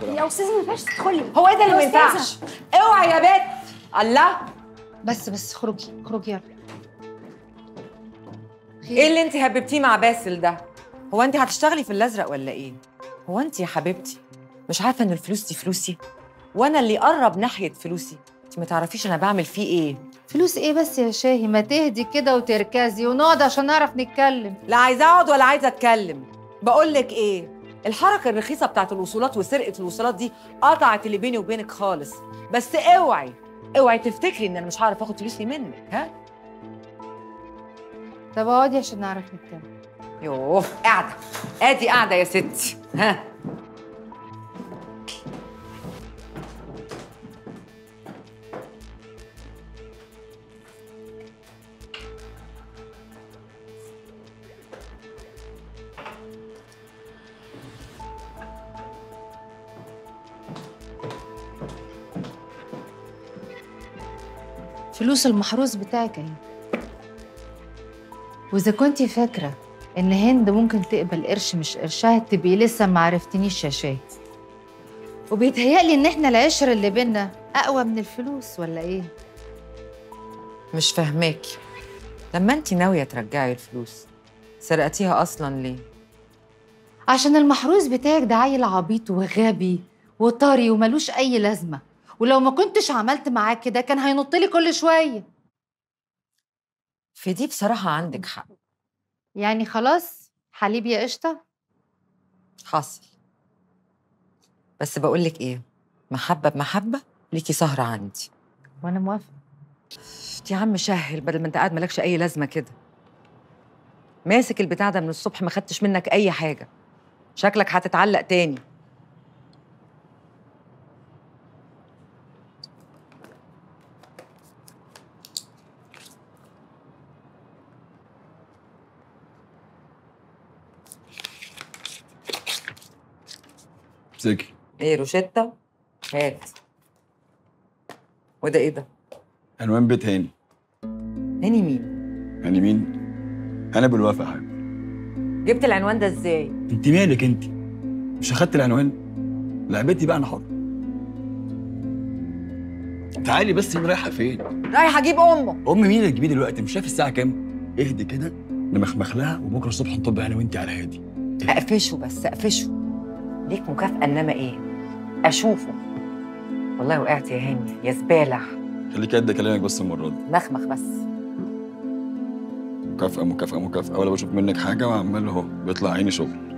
يا استاذه ما ينفعش تدخلي هو ايه ده اللي ما يا أستاذة. ينفعش اوعي يا بت الله بس بس خرجي خرجي يلا ايه اللي انت هببتيه مع باسل ده هو انت هتشتغلي في الازرق ولا ايه هو انت يا حبيبتي مش عارفه ان الفلوس دي فلوسي وانا اللي قرب ناحيه فلوسي انت ما تعرفيش انا بعمل فيه ايه فلوس ايه بس يا شاهي ما تهدي كده وتركزي ونقعد عشان نعرف نتكلم لا عايزه اقعد ولا عايزه اتكلم بقول لك ايه الحركه الرخيصه بتاعت الوصولات وسرقه الوصولات دي قطعت اللي بيني وبينك خالص بس اوعي اوعي تفتكري ان انا مش هعرف اخد فلوسي منك ها طب اقعدي عشان نعرف نتكلم يوه قاعده ادي قاعده يا ستي ها فلوس المحروس بتاعك اهي واذا كنتي فاكره ان هند ممكن تقبل قرش مش قرشها تبقي لسه ما عرفتنيش يا شاهي وبيتهيألي ان احنا العشره اللي بينا اقوى من الفلوس ولا ايه مش فاهماكي لما انت ناويه ترجعي الفلوس سرقتيها اصلا ليه عشان المحروس بتاعك ده عيل عبيط وغبي وطري وملوش اي لازمه ولو ما كنتش عملت معاه كده كان هينط لي كل شويه في دي بصراحه عندك حق يعني خلاص حليب يا قشطه حاصل بس بقول لك ايه محبه بمحبه ليكي سهره عندي وانا موافقه يا عم شهل بدل ما انت قاعد مالكش اي لازمه كده ماسك البتاع ده من الصبح ما خدتش منك اي حاجه شكلك هتتعلق تاني زكي ايه روشتة هات وده ايه ده عنوان بيت هاني هاني مين هاني مين؟ انا بالوفا يا حبيبي جبت العنوان ده ازاي انت مالك انت؟ مش اخدت العنوان؟ لعبتي بقى انا حر تعالي بس مين رايحه فين؟ رايح اجيب امه ام مين اللي تجيبيه دلوقتي؟ مش شايف الساعه كام؟ اهدي كده نمخمخ لها وبكره الصبح نطب انا وانت على هادي اقفشه بس اقفشه ليك مكافأة انما ايه اشوفه والله وقعت يا هاني يا زبالة خليك قد كلامك بس المره دي مخمخ بس مكافأة مكافأة مكافأة ولا بشوف منك حاجة وعمال اهو بيطلع عيني شغل